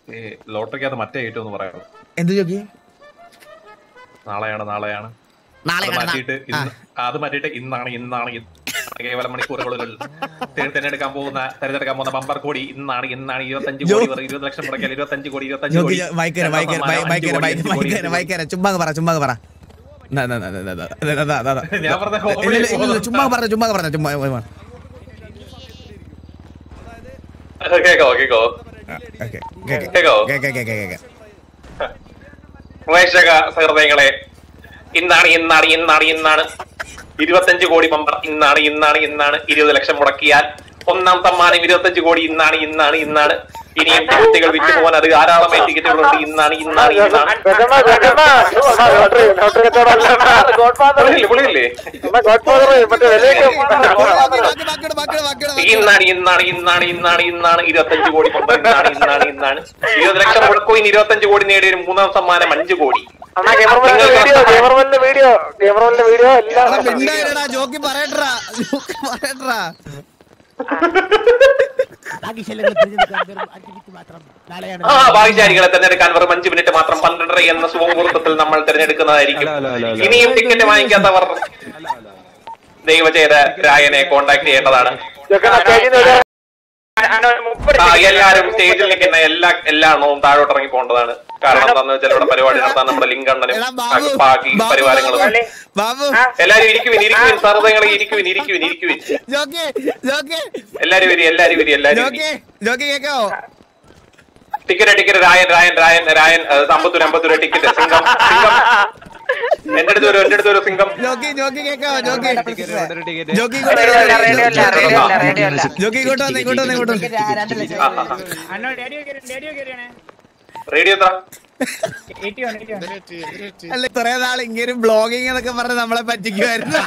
ഈ ലോട്ടറിക്കകത്ത് മറ്റേ ഐറ്റം എന്ന് പറയാം എന്ത് ജോക്കി നാളെയാണ് നാളെയാണ് നാളെ അത് കാണാം. മാറ്റിയിട്ട് ഇന്ന് ആ, അത് മാറ്റിയിട്ട് ഇന്നാണ് ഇന്നാണ് ഇന്ന് കേവലം മണിക്കൂറുകളിൽ തിര- തിരഞ്ഞെടുക്കാൻ പോകുന്ന തിരഞ്ഞെടുക്കാൻ പോകുന്ന ബമ്പർ കോടി ഇന്നാണ് ഇന്നാണ് ഇരുപത്തഞ്ച് കോടി വെറും ഇരുപത് ലക്ഷം മുടക്കിയാൽ ഇരുപത്തഞ്ച് കോടി ഇരുപത്തഞ്ച് ജോക്കി കോടി മൈക്കര മൈക്കര സമ്മാനം അഞ്ച് മൈക്കര കോടി, അഞ്ച് കോടി, മൈക്കര അഞ്ച് കോടി. മൈക്കര ചുമ്മാ പറ ചുമ്മാ പറ ന, ന, ന, ന, ന, ന, ന, ന, ന, ന. ഞാൻ പറഞ്ഞ ഇല്ല, ഇല്ല, ഇല്ല, ഇല്ല, ചുമ്മാ പറഞ്ഞ ചുമ്മാ പറഞ്ഞ ചുമ്മാ ചുമ്മാ. കേക്കോ കേക്കോ ഓക്കേ, കേക്ക്, കേക്കോ? Cake, cake, cake, cake. പ്രേക്ഷക സഹൃദയങ്ങളെ ഇന്നാണ് ഇന്നാണ് ഇന്നാണ് ഇന്നാണ് ഇരുപത്തഞ്ച് കോടി ബമ്പർ ഇന്നാണ് ഇന്നാണ് ഇന്നാണ് ഇരുപത് ലക്ഷം മുടക്കിയാൽ ഒന്നാം സമ്മാനം ഇരുപത്തഞ്ച് കോടി ഇന്നാണ് ഇന്നാണ് ഇന്നാണ് ഇനിയും ടിക്കറ്റുകൾ വിറ്റ് പോകാൻ അത് ധാരാളമായി ടിക്കറ്റുകളുണ്ട് ഇന്നാണ് ഇന്നാണ് ഇന്നാണ് പുള്ളിയില്ലേ, പുള്ളിയില്ലേ? ബാക്കി, ബാക്കിയുടെ, ബാക്കിയുടെ, ബാക്കിയുടെ, ബാക്കിയുടെ. ഇന്നാണ് ഇന്നാണ് ഇന്നാണ് ഇന്നാണ് ഇന്നാണ് ഇരുപത്തഞ്ച് കോടി ബമ്പർ ഇന്നാണ് ഇന്നാണ് ഇന്നാണ് ഇരുപത് ലക്ഷം മുടക്കുകയും ഇരുപത്തഞ്ച് കോടി നേടിയ ഒരു മൂന്നാം സമ്മാനം അഞ്ച് കോടി വീഡിയോ ക്യാമറ വീഡിയോ എടാ, എല്ലാം മിണ്ടാതിരിടാ, ജോക്കി പറയട്ടെടാ, ജോക്കി പറയട്ടെടാ. ആ ഭാഗ്യശാലികളെ തെരഞ്ഞെടുക്കാൻ വെറും അഞ്ച് മിനിറ്റ് മാത്രം പന്ത്രണ്ടര എന്ന സുമുഹൂർത്തത്തിൽ നമ്മൾ തിരഞ്ഞെടുക്കുന്നതായിരിക്കും ഇനിയും ടിക്കറ്റ് വാങ്ങിക്കാത്തവർ ദൈവ ചെയ്ത രായനെ കോണ്ടാക്ട് ചെയ്യേണ്ടതാണ് ആ, എല്ലാരും സ്റ്റേജിൽ നിൽക്കുന്ന എല്ലാ എല്ലാ എണ്ണവും താഴോട്ട് ഇറങ്ങി പോകേണ്ടതാണ് കാരണം എന്താണെന്ന് വെച്ചാൽ ഇവിടെ പരിപാടി നടത്താൻ നമ്മുടെ ലിങ്കണ്ണനും എടാ, ബാബു, ബാക്കി ബാബു, പരിവാരങ്ങളും ബാബു എല്ലാരും ഇരിക്കുവിൻ ഇരിക്കുവിൻ സർവ്വതങ്ങളെ ഇരിക്കുവിൻ ഇരിക്കുവിൻ ഇരിക്കുവിൻ ജോക്കി ജോക്കി എല്ലാരും വരി എല്ലാരും വരി എല്ലാരും വരി. ജോക്കി ജോക്കി കേക്കാവോ ടിക്കറ്റ് ടിക്കറ്റ് രായൻ രായൻ രായൻ രായൻ ഏഹ്, അമ്പത്തൂര് അമ്പത്തൂര് ടിക്കറ്റ് സിംഗം സിംഗം എന്റെ അടുത്ത് വരും എന്റെ അടുത്ത് വരും സിംഗം ജോക്കി ജോക്കി കേക്കാവോ ജോക്കി ജോക്കി ഇങ്ങോട്ട് റേഡിയോ അല്ല വരൂ. റേഡിയോ അല്ല റേഡിയോ അല്ല റേഡിയോ അല്ല ജോക്കി ഇങ്ങോട്ട് വന്ന് ഇങ്ങോട്ട് വന്ന് ഇങ്ങോട്ട് വന്ന് ആ, ആ, ആ. റേഡിയോ എത്ര അല്ല ഇത്രേ നാൾ ഇങ്ങനെ ബ്ലോഗിങ് എന്നൊക്കെ പറഞ്ഞ് നമ്മളെ പറ്റിക്കുമായിരുന്നു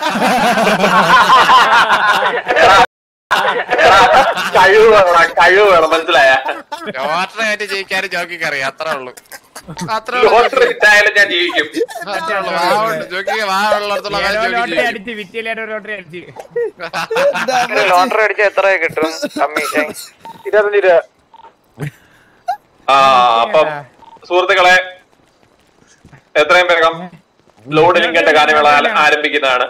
എടാ, കഴിവ് വേണം കഴിവ് വേണം മനസ്സിലായ ലോട്ടറി ആയിട്ട് ജയിക്കാനും ജോക്കിക്ക് അറിയാം അത്രേ ഉള്ളൂ അത്രേ ഉള്ളൂ ലോട്ടറി ഇട്ടായാലും ഞാൻ ജീവിക്കും അത്രേ ഉള്ളൂ വാവുണ്ട് ജോക്കിക്ക് വാവുള്ളിടത്തോളം കാലം ജോക്കി ജീവിക്കും. ലോട്ടറി അടിച്ച എത്ര കിട്ടും കമ്മീഷൻ ഇരുപത്തഞ്ച് രൂപ ആ അപ്പം സുഹൃത്തുക്കളെ എത്രയും വേഗം ലോഡ് ലിങ്കന്റെ ഗാനമേള ആല- ആരംഭിക്കുന്നതാണ്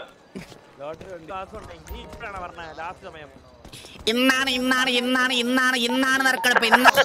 ഇന്നാണ് ഇന്നാണ് ഇന്നാണ് ഇന്നാണ് ഇന്നാണ് നറുക്കെടുപ്പ് ഇന്നാണ്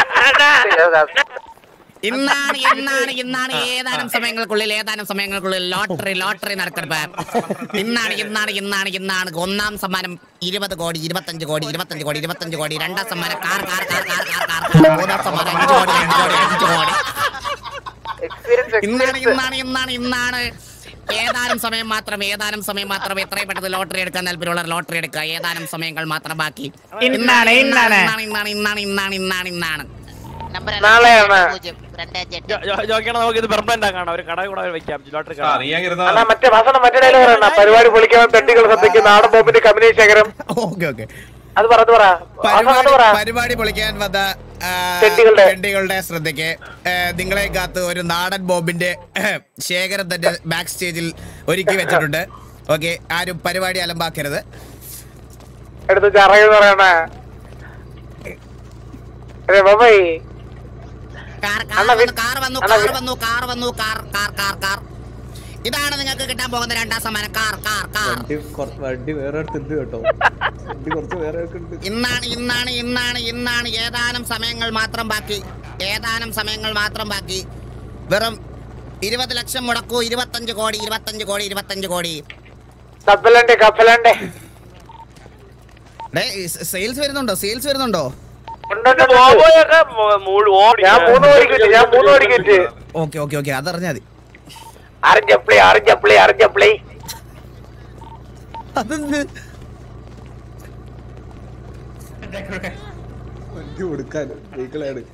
ഇന്നാണ് ഇന്നാണ് ഇന്നാണ് ഏതാനും സമയങ്ങൾക്കുള്ളിൽ ഏതാനും സമയങ്ങൾക്കുള്ളിൽ ലോട്ടറി ലോട്ടറി നറുക്കെടുപ്പ് ഇന്നാണ് ഇന്നാണ് ഇന്നാണ് ഇന്നാണ് ഒന്നാം സമ്മാനം ഇരുപത് കോടി ഇരുപത്തഞ്ച് കോടി ഇരുപത്തഞ്ച് കോടി ഇരുപത്തഞ്ച് കോടി രണ്ടാം സമ്മാനം car car car car car car car മൂന്നാം സമ്മാനം അഞ്ച് കോടി അഞ്ച് കോടി അഞ്ച് കോടി എക്സ്പീരിയൻസ് ഇന്നാണ് ഇന്നാണ് ഇന്നാണ് ഇന്നാണ് ഏതാനും സമയം മാത്രം ഏതാനും സമയം മാത്രം എത്രയും പെട്ടെന്ന് ലോട്ടറി എടുക്കാൻ താല്പര്യമുള്ള ലോട്ടറി എടുക്കുക ഏതാനും സമയങ്ങൾ മാത്രം ബാക്കി ഇന്നാണ്, ഇന്നാണ്. ഇന്നാണ് ഇന്നാണ് ഇന്നാണ് ഇന്നാണ് ഇന്നാണ് ഇന്നാണ് നാളെയാണ് ജോക്കിയാണ് നമുക്ക് ഇത് പെർമനന്റ് ആക്കാണ് ഒരു കട കൂടെ വെക്കാം ലോട്ടറി ആ കട നീ അങ്ങനെ അണ്ണാ മറ്റേ ഭക്ഷണം മറ്റേ ഡയലോഗ് പറയണ പരിപാടി പൊളിക്കാൻ പെട്ടികൾ ശ്രദ്ധിക്കുന്ന നാടൻ ബോംബിന്റെ കമ്പനി ശേഖരം ഓക്കെ ഓക്കെ അത് പറ അത് പറ ഭക്ഷണം അത് പറ പരിപാടി പൊളിക്കാൻ വന്ന ആ, ചെണ്ടികളുടെ. ചെണ്ടികളുടെ ശ്രദ്ധയ്ക്ക് ആ, നിങ്ങളെ കാത്ത് ഒരു നാടൻ ബോംബിന്റെ ശേഖരം തന്നെ ബാക്ക് സ്റ്റേജിൽ ഒരുക്കി വെച്ചിട്ടുണ്ട് ഓക്കെ ആരും പരിപാടി അലമ്പാക്കരുത് എടുത്ത് ചറയെന്ന് പറയണ അതെ ബാബായി കാർ അണ്ണാ, കാർ വന്നു വി- കാർ അണ്ണാ, വന്നു വി- കാർ വന്നു car car car car car ഇതാണ് നിങ്ങൾക്ക് കിട്ടാൻ പോകുന്ന രണ്ടാം സമ്മാനം കാർ കാർ കാർ വണ്ടി വേറെ അടുത്തുണ്ട് കേട്ടോ വണ്ടി കുറച്ച് വേറെ ഉണ്ട് ഇന്നാണ് ഇന്നാണ് ഇന്നാണ് ഇന്നാണ് ഏതാനും സമയങ്ങൾ മാത്രം ബാക്കി ഏതാനും സമയങ്ങൾ മാത്രം ബാക്കി വെറും ഇരുപത് ലക്ഷം മുടക്കൂ ഇരുപത്തഞ്ച് കോടി ഇരുപത്തഞ്ച് കോടി ഇരുപത്തഞ്ച് കോടി കപ്പലണ്ടേ കപ്പലണ്ടേ സെയിൽസ് വരുന്നുണ്ടോ സെയിൽസ് വരുന്നുണ്ടോ ബോബോയൊക്കെ മു- മുഴു- ഓടി ഞാൻ മൂന്ന് കോടിക്ക് വിറ്റ് ഞാൻ മൂന്ന് കോടിക്ക് വിറ്റ് ഓക്കെ ഓക്കെ ഓക്കെ അതറിഞ്ഞാൽ മതി അറിഞ്ഞപ്ലി അറിഞ്ഞപ്ലി അറിഞ്ഞപ്ലി അതെന്ത് വണ്ടി കൊടുക്കാൻ വെഹിക്കിളാണ്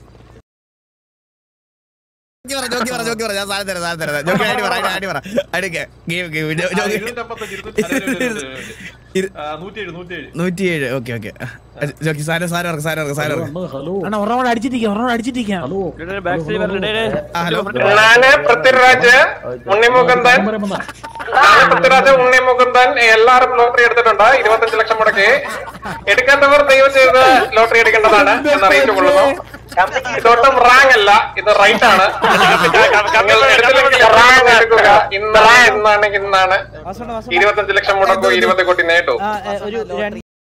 ജോക്കി പറ ജോക്കി പറ ജോക്കി പറ ഞാൻ സാധനം തരാം സാധനം തരാം ജോക്കി അടി പറ അടി അടി പറ അടിക്കെ ഗെയിം ഗെയിം ജോക്കി ഇരുന്നൂറ്റമ്പത്തഞ്ച്, ഇരുന്നൂറ്റി- അതെ, അതെ, അതെ, അതെ, അതെ. ഇരു- ആ, നൂറ്റിയേഴ് നൂറ്റിയേഴ് നൂറ്റിയേഴ് ഓക്കെ ഓക്കെ ജോക്കി സാധനം സാധനം ഇറക്കും സാധനം ഇറക്കും സാധനം ഇറക്കും ബാക്ക് സ്റ്റേജ് വരണ്ടേ ആ ഹലോ ഞാന് പൃഥ്വിരാജ് ഉണ്ണിമുകുന്ദൻ ഞാന് പൃഥ്വിരാജ് ഉണ്ണിമുകുന്ദൻ എല്ലാരും ലോട്ടറി എടുത്തിട്ടുണ്ട് ഇരുപത്തഞ്ച് ലക്ഷം മുടക്കി എടുക്കേണ്ടവർ ദയവ് ചെയ്ത് ലോട്ടറി എടുക്കേണ്ടതാണ് എന്ന് അറിയിച്ചു കൊള്ളുന്നു ഇതൊട്ടും റാങ് അല്ല ഇത് റൈറ്റ് ആണ് നിങ്ങൾ എടുത്തില്ലെങ്കിൽ റാങ് എടുക്കുക ഇന്നാണ് ഇന്നാണ് ഇന്നാണ് ഇരുപത്തഞ്ച് ലക്ഷം മുടക്കൂ ഇരുപത് കോടി നേട്ടു ആ, ഏ, ഒരു രണ്ട്